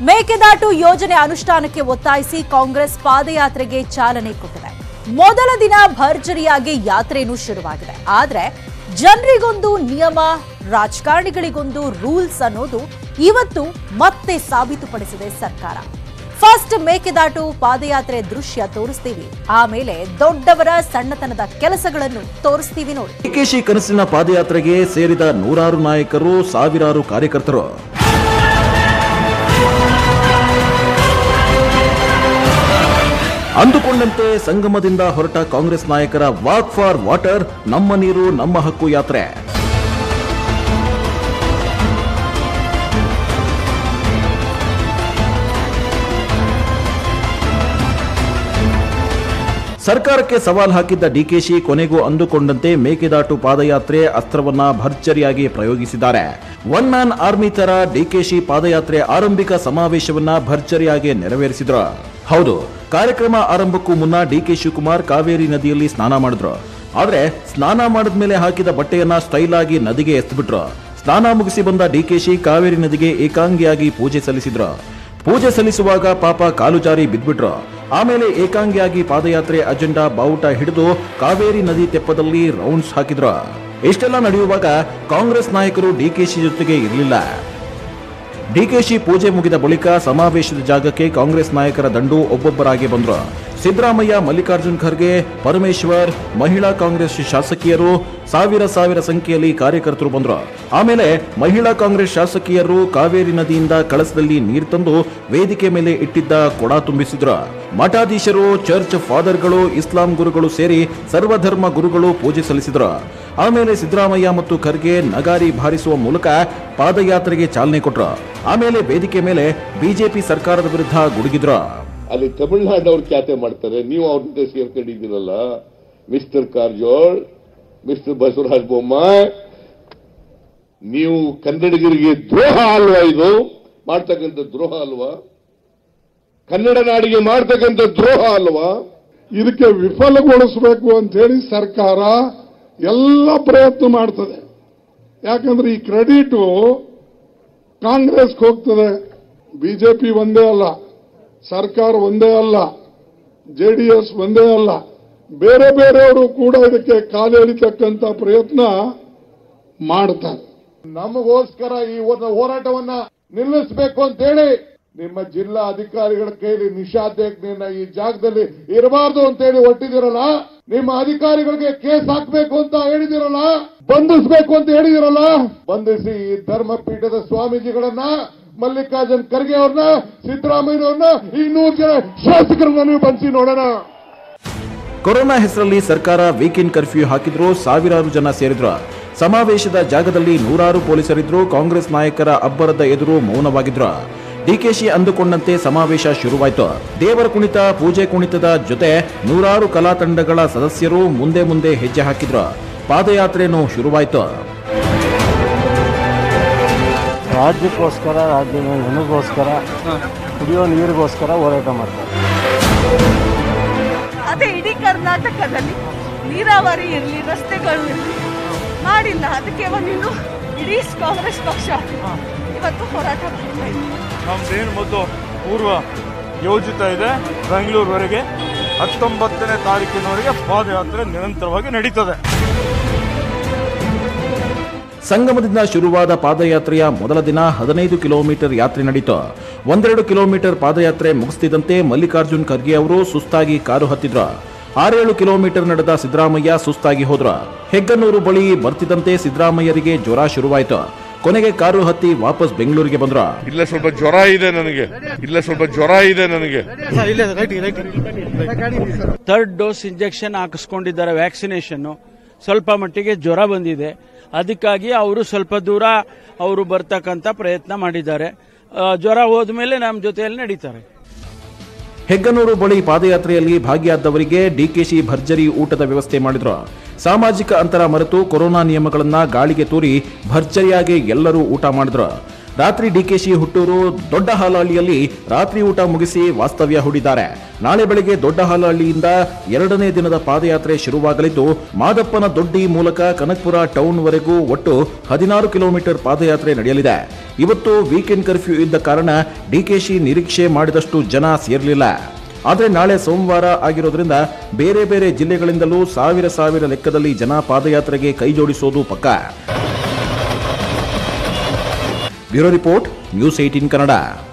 ಮೇಕೆದಾಟು ಯೋಜನೆ ಅನುಷ್ಠಾನಕ್ಕೆ ಒತ್ತಾಯಿಸಿ ಕಾಂಗ್ರೆಸ್ ಪಾದಯಾತ್ರೆಗೆ ಚಾಲನೆ ಕೊಟ್ಟಿದೆ ಮೊದಲ ದಿನ ಭರ್ಜರಿಯಾಗಿ ಯಾತ್ರೆನೂ ಶುರುವಾಗಿದೆ ಆದ್ರೆ ಜನರಿಗೊಂದು ನಿಯಮ ರಾಜಕಾರಣಿಗಳಿಗೊಂದು ರೂಲ್ಸ್ ಅನ್ನೋದು ಇವತ್ತು ಮತ್ತೆ ಸಾಬೀತುಪಡಿಸಿದೆ ಸರ್ಕಾರ ಫಸ್ಟ್ ಮೇಕೆದಾಟು ಪಾದಯಾತ್ರೆ ದೃಶ್ಯ ತೋರಿಸ್ತೀವಿ ಆಮೇಲೆ ದೊಡ್ಡವರ ಸಣ್ಣತನದ ಕೆಲಸಗಳನ್ನು ತೋರಿಸ್ತೀವಿ ನೋಡಿ ಡಿಕೆಶಿ ಕನಸಿನ ಪಾದಯಾತ್ರೆಗೆ ಸೇರಿದ ನೂರಾರು ನಾಯಕರು ಸಾವಿರಾರು ಕಾರ್ಯಕರ್ತರು ಅಂದುಕೊಂಡಂತೆ ಸಂಗಮದಿಂದ ಹೊರಟ ಕಾಂಗ್ರೆಸ್ ನಾಯಕರ ವಾಕ್ ಫಾರ್ ವಾಟರ್ ನಮ್ಮ ನೀರು ನಮ್ಮ ಹಕ್ಕು ಯಾತ್ರೆ ಸರ್ಕಾರಕ್ಕೆ ಸವಾಲ್ ಹಾಕಿದ್ದ ಡಿಕೆಶಿ ಕೊನೆಗೂ ಅಂದುಕೊಂಡಂತೆ ಮೇಕೆದಾಟು ಪಾದಯಾತ್ರೆ ಅಸ್ತ್ರವನ್ನ ಭರ್ಜರಿಯಾಗಿ ಪ್ರಯೋಗಿಸಿದ್ದಾರೆ ಒನ್ ಮ್ಯಾನ್ ಆರ್ಮಿ ತರ ಡಿಕೆಶಿ ಪಾದಯಾತ್ರೆ ಆರಂಭಿಕ ಸಮಾವೇಶವನ್ನ ಭರ್ಜರಿಯಾಗಿ ನೆರವೇರಿಸಿದ್ರು ಹೌದು ಕಾರ್ಯಕ್ರಮ ಆರಂಭಕ್ಕೂ ಮುನ್ನ ಡಿಕೆ ಶಿವಕುಮಾರ್ ಕಾವೇರಿ ನದಿಯಲ್ಲಿ ಸ್ನಾನ ಮಾಡಿದ್ರು ಆದ್ರೆ ಸ್ನಾನ ಮಾಡಿದ್ಮೇಲೆ ಹಾಕಿದ ಬಟ್ಟೆಯನ್ನ ಸ್ಟೈಲ್ ಆಗಿ ನದಿಗೆ ಎಸ್ಬಿಟ್ರು ಸ್ನಾನ ಮುಗಿಸಿ ಬಂದ ಡಿಕೆಶಿ ಕಾವೇರಿ ನದಿಗೆ ಏಕಾಂಗಿಯಾಗಿ ಪೂಜೆ ಸಲ್ಲಿಸಿದ್ರು ಪೂಜೆ ಸಲ್ಲಿಸುವಾಗ ಪಾಪ ಕಾಲು ಜಾರಿ ಬಿದ್ಬಿಟ್ರು ಆಮೇಲೆ ಏಕಾಂಗಿಯಾಗಿ ಪಾದಯಾತ್ರೆ ಅಜೆಂಡಾ ಬಾವುಟ ಹಿಡಿದು ಕಾವೇರಿ ನದಿ ತೆಪ್ಪದಲ್ಲಿ ರೌಂಡ್ಸ್ ಹಾಕಿದ್ರು ಇಷ್ಟೆಲ್ಲ ನಡೆಯುವಾಗ ಕಾಂಗ್ರೆಸ್ ನಾಯಕರು ಡಿಕೆಶಿ ಜೊತೆಗೆ ಇರಲಿಲ್ಲ ಡಿಕೆಶಿ ಪೂಜೆ ಮುಗಿದ ಬಳಿಕ ಸಮಾವೇಶದ ಜಾಗಕ್ಕೆ ಕಾಂಗ್ರೆಸ್ ನಾಯಕರ ದಂಡು ಒಬ್ಬೊಬ್ಬರಾಗಿ ಬಂದ್ರು ಸಿದ್ದರಾಮಯ್ಯ ಮಲ್ಲಿಕಾರ್ಜುನ್ ಖರ್ಗೆ ಪರಮೇಶ್ವರ್ ಮಹಿಳಾ ಕಾಂಗ್ರೆಸ್ ಶಾಸಕಿಯರು ಸಾವಿರ ಸಾವಿರ ಸಂಖ್ಯೆಯಲ್ಲಿ ಕಾರ್ಯಕರ್ತರು ಬಂದ್ರು ಆಮೇಲೆ ಮಹಿಳಾ ಕಾಂಗ್ರೆಸ್ ಶಾಸಕಿಯರು ಕಾವೇರಿ ನದಿಯಿಂದ ಕಳಸದಲ್ಲಿ ನೀರು ತಂದು ವೇದಿಕೆ ಮೇಲೆ ಇಟ್ಟಿದ್ದ ಕೊಡ ತುಂಬಿಸಿದ್ರು ಮಠಾಧೀಶರು ಚರ್ಚ್ ಫಾದರ್ಗಳು ಇಸ್ಲಾಂ ಗುರುಗಳು ಸೇರಿ ಸರ್ವಧರ್ಮ ಗುರುಗಳು ಪೂಜೆ ಸಲ್ಲಿಸಿದ್ರು ಆಮೇಲೆ ಸಿದ್ದರಾಮಯ್ಯ ಮತ್ತು ಖರ್ಗೆ ನಗಾರಿ ಬಾರಿಸುವ ಮೂಲಕ ಪಾದಯಾತ್ರೆಗೆ ಚಾಲನೆ ಕೊಟ್ರು ಆಮೇಲೆ ವೇದಿಕೆ ಮೇಲೆ ಬಿಜೆಪಿ ಸರ್ಕಾರದ ವಿರುದ್ಧ ಗುಡುಗಿದ್ರು ಅಲ್ಲಿ ತಮಿಳುನಾಡವ್ರು ಖ್ಯಾತೆ ಮಾಡ್ತಾರೆ ನೀವು ಅವ್ರ ಜೊತೆ ಸೇರ್ಕೊಂಡಿದ್ದೀರಲ್ಲ ಮಿಸ್ಟರ್ ಕಾರಜೋಳ್ ಮಿಸ್ಟರ್ ಬಸವರಾಜ ಬೊಮ್ಮಾಯಿ ನೀವು ಕನ್ನಡಿಗರಿಗೆ ದ್ರೋಹ ಅಲ್ವಾ ಇದು ಮಾಡ್ತಕ್ಕಂಥ ದ್ರೋಹ ಅಲ್ವಾ ಕನ್ನಡ ನಾಡಿಗೆ ಮಾಡ್ತಕ್ಕಂಥ ದ್ರೋಹ ಅಲ್ವಾ ಇದಕ್ಕೆ ವಿಫಲಗೊಳಿಸಬೇಕು ಅಂತ ಹೇಳಿ ಸರ್ಕಾರ ಎಲ್ಲ ಪ್ರಯತ್ನ ಮಾಡ್ತದೆ ಯಾಕಂದ್ರೆ ಈ ಕ್ರೆಡಿಟ್ ಕಾಂಗ್ರೆಸ್ಗೆ ಹೋಗ್ತದೆ ಬಿಜೆಪಿ ಒಂದೇ ಅಲ್ಲ ಸರ್ಕಾರ ಒಂದೇ ಅಲ್ಲ ಜೆಡಿಎಸ್ ಒಂದೇ ಅಲ್ಲ ಬೇರೆ ಬೇರೆಯವರು ಕೂಡ ಇದಕ್ಕೆ ಕಾಲೆಳಿತಕ್ಕಂತ ಪ್ರಯತ್ನ ಮಾಡ್ತಾರೆ ನಮಗೋಸ್ಕರ ಈ ಒಂದು ಹೋರಾಟವನ್ನ ನಿಲ್ಲಿಸಬೇಕು ಅಂತ ಹೇಳಿ ನಿಮ್ಮ ಜಿಲ್ಲಾ ಅಧಿಕಾರಿಗಳ ಕೈಲಿ ನಿಷೇಧಾಜ್ಞೆಯನ್ನ ಈ ಜಾಗದಲ್ಲಿ ಇರಬಾರ್ದು ಅಂತ ಹೇಳಿ ಹೊಟ್ಟಿದಿರಲ್ಲ ನಿಮ್ಮ ಅಧಿಕಾರಿಗಳಿಗೆ ಕೇಸ್ ಹಾಕ್ಬೇಕು ಅಂತ ಹೇಳಿದಿರಲ್ಲ ಬಂಧಿಸಬೇಕು ಅಂತ ಹೇಳಿದಿರಲ್ಲ ಬಂಧಿಸಿ ಈ ಧರ್ಮಪೀಠದ ಸ್ವಾಮೀಜಿಗಳನ್ನ ಮಲ್ಲಿಕಾರ್ಜುನ್ ಖರ್ಗೆ ಅವ್ರನ್ನ ಸಿದ್ದರಾಮಯ್ಯನವ್ರನ್ನ ಈ ನೂರು ಜನ ಶಾಸಕರನ್ನ ನೀವು ಬಂಧಿಸಿ ನೋಡೋಣ ಕೊರೋನಾ ಹೆಸರಲ್ಲಿ ಸರ್ಕಾರ ವೀಕೆಂಡ್ ಕರ್ಫ್ಯೂ ಹಾಕಿದ್ರು ಸಾವಿರಾರು ಜನ ಸೇರಿದ್ರು ಸಮಾವೇಶದ ಜಾಗದಲ್ಲಿ ನೂರಾರು ಪೊಲೀಸರಿದ್ರು ಕಾಂಗ್ರೆಸ್ ನಾಯಕರ ಅಬ್ಬರದ ಎದುರು ಮೌನವಾಗಿದ್ರು ಡಿಕೆಶಿ ಅಂದುಕೊಂಡಂತೆ ಸಮಾವೇಶ ಶುರುವಾಯಿತು ದೇವರ ಕುಣಿತ ಪೂಜೆ ಕುಣಿತದ ಜೊತೆ ನೂರಾರು ಕಲಾ ತಂಡಗಳ ಸದಸ್ಯರು ಮುಂದೆ ಮುಂದೆ ಹೆಜ್ಜೆ ಹಾಕಿದ್ರು ಪಾದಯಾತ್ರೆನೂ ಶುರುವಾಯಿತು ರಾಜ್ಯಕ್ಕೋಸ್ಕರ ರಾಜ್ಯದ ಜನಗೋಸ್ಕರ ಕುಡಿಯೋ ನೀರಿಗೋಸ್ಕರ ಹೋರಾಟ ಮಾಡ್ತಾರೆ ಅದೇ ಇಡೀ ಕರ್ನಾಟಕದಲ್ಲಿ ನೀರಾವರಿ ಇರಲಿ ರಸ್ತೆಗಳು ಇರಲಿ ಮಾಡಿಲ್ಲ ಅದಕ್ಕೆ ಒಂದು ಇಡೀ ಕಾಂಗ್ರೆಸ್ ಪಕ್ಷ ಇವತ್ತು ಹೋರಾಟ ಮಾಡ್ತಾ ಇದೆ ನಮ್ದೇನು ಮೊದಲು ಪೂರ್ವ ಯೋಜಿತ ಇದೆ ಬೆಂಗಳೂರುವರೆಗೆ ಹತ್ತೊಂಬತ್ತನೇ ತಾರೀಕಿನವರೆಗೆ ಪಾದಯಾತ್ರೆ ನಿರಂತರವಾಗಿ ನಡೀತದೆ ಸಂಗಮದಿಂದ ಶುರುವಾದ ಪಾದಯಾತ್ರೆಯ ಮೊದಲ ದಿನ ಹದಿನೈದು ಕಿಲೋಮೀಟರ್ ಯಾತ್ರೆ ನಡೀತು ಒಂದೆರಡು ಕಿಲೋಮೀಟರ್ ಪಾದಯಾತ್ರೆ ಮುಗಿಸ್ತಿದ್ದಂತೆ ಮಲ್ಲಿಕಾರ್ಜುನ್ ಖರ್ಗೆ ಅವರು ಸುಸ್ತಾಗಿ ಕಾರು ಹತ್ತಿದ್ರು ಆರೇಳು ಕಿಲೋಮೀಟರ್ ನಡೆದ ಸಿದ್ದರಾಮಯ್ಯ ಸುಸ್ತಾಗಿ ಹೋದ್ರು ಹೆಗ್ಗನ್ನೂರು ಬಳಿ ಬರ್ತಿದ್ದಂತೆ ಸಿದ್ದರಾಮಯ್ಯರಿಗೆ ಜ್ವರ ಶುರುವಾಯಿತು ಕೊನೆಗೆ ಕಾರು ಹತ್ತಿ ವಾಪಸ್ ಬೆಂಗಳೂರಿಗೆ ಬಂದ್ರು ಇಲ್ಲ ಸ್ವಲ್ಪ ಜ್ವರ ಇದೆ ನನಗೆ ಇಲ್ಲ ಸ್ವಲ್ಪ ಜ್ವರ ಇದೆ ನನಗೆ ಥರ್ಡ್ ಡೋಸ್ ಇಂಜೆಕ್ಷನ್ ಹಾಕಿಸ್ಕೊಂಡಿದ್ದಾರೆ ವ್ಯಾಕ್ಸಿನೇಷನ್ ಸ್ವಲ್ಪ ಮಟ್ಟಿಗೆ ಜ್ವರ ಬಂದಿದೆ ಅದಕ್ಕಾಗಿ ಅವರು ಸ್ವಲ್ಪ ದೂರ ಅವರು ಬರ್ತಕ್ಕಂಥ ಪ್ರಯತ್ನ ಮಾಡಿದ್ದಾರೆ ಆ, ಜ್ವರ ಹೋದ್ಮೇಲೆ ನಮ್ಮ ಜೊತೆಯಲ್ಲಿ ನಡೀತಾರೆ ಹೆಗ್ಗನೂರು ಬಳಿ ಪಾದಯಾತ್ರೆಯಲ್ಲಿ ಭಾಗಿಯಾದವರಿಗೆ ಡಿಕೆಶಿ ಭರ್ಜರಿ ಊಟದ ವ್ಯವಸ್ಥೆ ಮಾಡಿದ್ರು ಸಾಮಾಜಿಕ ಅಂತರ ಮರೆತು ಕೊರೋನಾ ನಿಯಮಗಳನ್ನ ಗಾಳಿಗೆ ತೂರಿ ಭರ್ಜರಿಯಾಗಿ ಎಲ್ಲರೂ ಊಟ ಮಾಡಿದ್ರು ರಾತ್ರಿ ಡಿಕೆಶಿ ಹುಟ್ಟೂರು ದೊಡ್ಡ ಹಾಲಹಳ್ಳಿಯಲ್ಲಿ ರಾತ್ರಿ ಊಟ ಮುಗಿಸಿ ವಾಸ್ತವ್ಯ ಹೂಡಿದ್ದಾರೆ ನಾಳೆ ಬೆಳಗ್ಗೆ ದೊಡ್ಡ ಹಾಲಹಳ್ಳಿಯಿಂದ ಎರಡನೇ ದಿನದ ಪಾದಯಾತ್ರೆ ಶುರುವಾಗಲಿದ್ದು ಮಾದಪ್ಪನ ದೊಡ್ಡಿ ಮೂಲಕ ಕನಕಪುರ ಟೌನ್ವರೆಗೂ ಒಟ್ಟು ಹದಿನಾರು ಕಿಲೋಮೀಟರ್ ಪಾದಯಾತ್ರೆ ನಡೆಯಲಿದೆ ಇವತ್ತು ವೀಕೆಂಡ್ ಕರ್ಫ್ಯೂ ಇದ್ದ ಕಾರಣ ಡಿಕೆಶಿ ನಿರೀಕ್ಷೆ ಮಾಡಿದಷ್ಟು ಜನ ಸೇರಲಿಲ್ಲ ಆದರೆ ನಾಳೆ ಸೋಮವಾರ ಆಗಿರೋದ್ರಿಂದ ಬೇರೆ ಬೇರೆ ಜಿಲ್ಲೆಗಳಿಂದಲೂ ಸಾವಿರ ಸಾವಿರ ಲೆಕ್ಕದಲ್ಲಿ ಜನ ಪಾದಯಾತ್ರೆಗೆ ಕೈ ಜೋಡಿಸೋದು ಪಕ್ಕ bureau report news eighteen Kannada